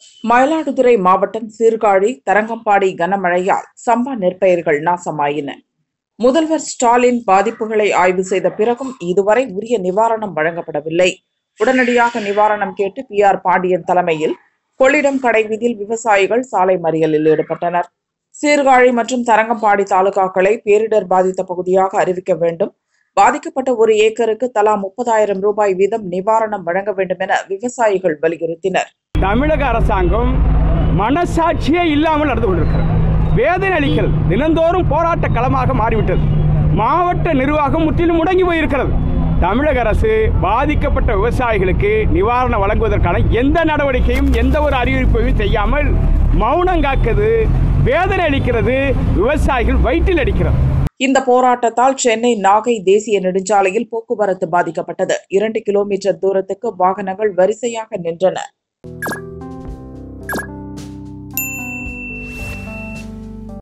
மயிலாடுதுறை மாவட்டம் சீர்காழி தரங்கம்பாடி கனமழையால் சம்பா நெற்பயிர்கள் நாசமாயின முதல்வர் ஸ்டாலின் பாதிப்புகளை ஆய்வு செய்த பிறகும் இதுவரை உரிய நிவாரணம் வழங்கப்படவில்லை உடனடியாக நிவாரணம் கேட்டு பி ஆர் பாண்டியன் தலைமையில் கொள்ளிடம் கடைவீதியில் விவசாயிகள் சாலை மறியலில் ஈடுபட்டனர் சீர்காழி மற்றும் தரங்கம்பாடி தாலுகாக்களை பேரிடர் பாதித்த பகுதியாக அறிவிக்க வேண்டும் பாதிக்கப்பட்ட ஒரு ஏக்கருக்கு தலா முப்பதாயிரம் ரூபாய் வீதம் நிவாரணம் வழங்க வேண்டும் என விவசாயிகள் வலியுறுத்தினர் தமிழக அரசாங்கம் மனசாட்சியே இல்லாமல் நடந்து கொண்டிருக்கிறது வேதனை அளிக்கிறது தினந்தோறும் போராட்ட களமாக மாறிவிட்டது மாவட்ட நிர்வாகம் முற்றிலும் முடங்கி போயிருக்கிறது தமிழக அரசு பாதிக்கப்பட்ட விவசாயிகளுக்கு நிவாரணம் வழங்குவதற்கான எந்த நடவடிக்கையும் எந்த ஒரு அறிவிப்பையும் செய்யாமல் மௌனம் காக்குது வேதனை அளிக்கிறது விவசாயிகள் வயிற்றில் அடிக்கிறது இந்த போராட்டத்தால் சென்னை நாகை தேசிய நெடுஞ்சாலையில் போக்குவரத்து பாதிக்கப்பட்டது இரண்டு கிலோமீட்டர் தூரத்துக்கு வாகனங்கள் வரிசையாக நின்றன